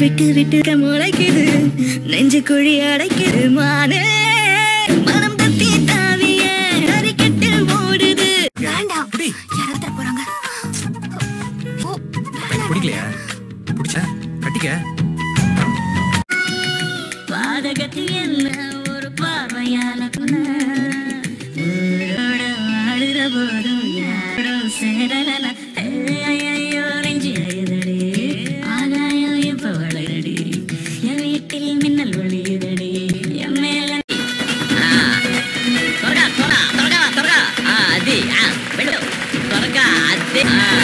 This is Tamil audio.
விட்டு விட்டு முளைக்குது நெஞ்சு குழி அடைக்குது மானே மனம் தத்தி தாவிய அரிக்கட்டில் ஓடுது வேண்டாம் குடி இறந்துட போறாங்க ஓ, வேணாம். குடிக்கலையா குடிச்ச கட்டிக்க பாதகத்தி என்ன ஒரு பார்வையால கொன்ன. ஊரோட வாழுற போதும் யாரோ சேரலன. ஐயையோ, நெஞ்சு அழுதடி. ஆகாயம் இப்ப வளருடி. என் வீட்டில் மின்னல் ஒளியுதடி. என் மேல త్వరగా త్వరగా త్వరగా త్వరగా ఆ, అది ఆ, వెళ్ళు త్వరగా అదే ఆ,